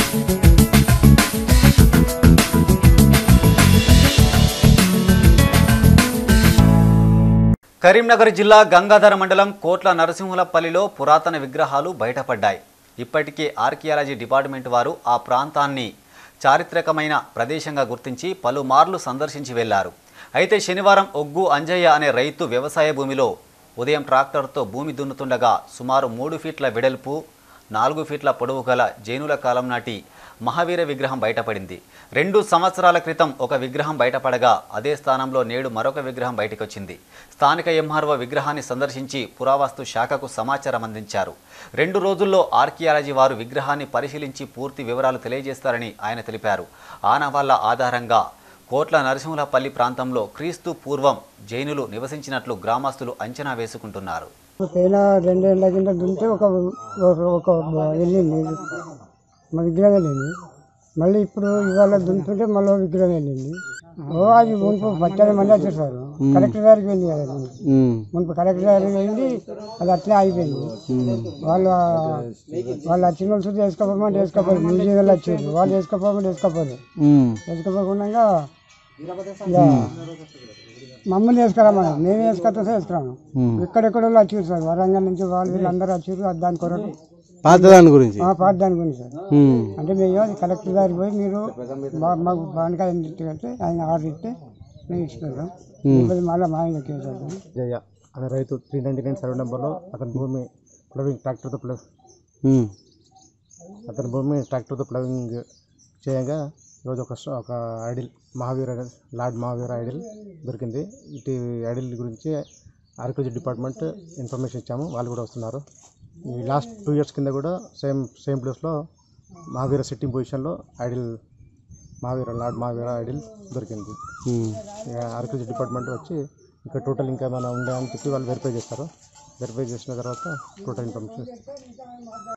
కరీంనగర్ జిల్లా గంగాధర మండలం కోట్ల నరసింహులపల్లిలో పురాతన విగ్రహాలు బయటపడ్డాయి ఇప్పటికే ఆర్కియాలజీ డిపార్ట్మెంట్ వారు ఆ ప్రాంతాన్ని చారిత్రకమైన ప్రదేశంగా గుర్తించి పలుమార్లు సందర్శించి వెళ్లారు అయితే శనివారం ఒగ్గు అంజయ్య అనే రైతు వ్యవసాయ భూమిలో ఉదయం ట్రాక్టర్తో భూమి దున్నుతుండగా సుమారు మూడు ఫీట్ల వెడల్పు నాలుగు ఫీట్ల పొడవు గల జైనుల కాలం నాటి మహావీర విగ్రహం బయటపడింది రెండు సంవత్సరాల క్రితం ఒక విగ్రహం బయటపడగా అదే స్థానంలో నేడు మరొక విగ్రహం బయటకొచ్చింది స్థానిక ఎంఆర్ఓ విగ్రహాన్ని సందర్శించి పురావస్తు శాఖకు సమాచారం అందించారు రెండు రోజుల్లో ఆర్కియాలజీ వారు విగ్రహాన్ని పరిశీలించి పూర్తి వివరాలు తెలియజేస్తారని ఆయన తెలిపారు ఆనవాళ్ల ఆధారంగా కోట్ల నరసింహులపల్లి ప్రాంతంలో క్రీస్తు పూర్వం జైనులు నివసించినట్లు గ్రామస్తులు అంచనా వేసుకుంటున్నారు పోయిన రెండేళ్ల కింద దుంటే ఒక ఒక ఒక వెళ్ళింది మా విగ్రహం వెళ్ళింది మళ్ళీ ఇప్పుడు ఇవాళ దుంతుంటే మళ్ళీ విగ్రహం వెళ్ళింది ఓ అది మునుపు పచ్చని మంది వచ్చేసారు కలెక్టర్ గారికి వెళ్ళి అది మునుపు కలెక్టర్ గారికి వెళ్ళి అది అట్లే అయిపోయింది వాళ్ళు వాళ్ళు వచ్చిన వాళ్ళు చూసి వేసుకోపోమంటే వేసుకోపోరు మ్యూజియం వాళ్ళు వచ్చారు వాళ్ళు వేసుకోపోమంటే వేసుకోపోరు వేసుకోపోకుండా ఇక మమ్మల్ని వేసుకురామన్నారు మేము వేసుకొస్తే వేసుకురాము ఎక్కడెక్కడ వాళ్ళు వచ్చారు సార్ వరంగల్ నుంచి వాళ్ళు వీళ్ళందరూ వచ్చారు దాని కొరకు పాత దాని గురించి ఆ పాట దాని గురించి సార్ ఉమ్. అంటే మేము అది కలెక్టర్ గారికి పోయి మీరు మా- మాకు బాగా ఇస్తే ఆయన ఆర్డర్ ఇస్తే మేము ఇచ్చుకుంటాం ఇప్పుడు మళ్ళీ మా ఆయన కేసు జయ అనే రైతు త్రీ నైంటీ నైన్ సర్వే నెంబర్లో అతని భూమి ప్లవింగ్ ట్రాక్టర్తో ప్లవ్ ఉమ్. అతని భూమి ట్రాక్టర్తో ప్లవింగ్ చేయగా ఈరోజు ఒక స్ట- ఒక idol Mahavira lord Mahavira idol దొరికింది ఇటు ఐడిల్ గురించి ఆర్కియాలజీ డిపార్ట్మెంట్ ఇన్ఫర్మేషన్ ఇచ్చాము వాళ్ళు కూడా వస్తున్నారు ఈ లాస్ట్ టూ ఇయర్స్ కింద కూడా సేమ్ సేమ్ ప్లేస్లో మహావీర సిట్టింగ్ పొజిషన్లో idol Mahavira lord Mahavira idol దొరికింది ఉమ్. ఆర్కియాలజీ డిపార్ట్మెంట్ వచ్చి ఇక్కడ టోటల్ ఇంకా ఏమైనా ఉండే అని చెప్పి వాళ్ళు వెరిఫై చేస్తారు వెరిఫై చేసిన తర్వాత టోటల్ ఇన్ఫర్మేషన్ ఇస్తారు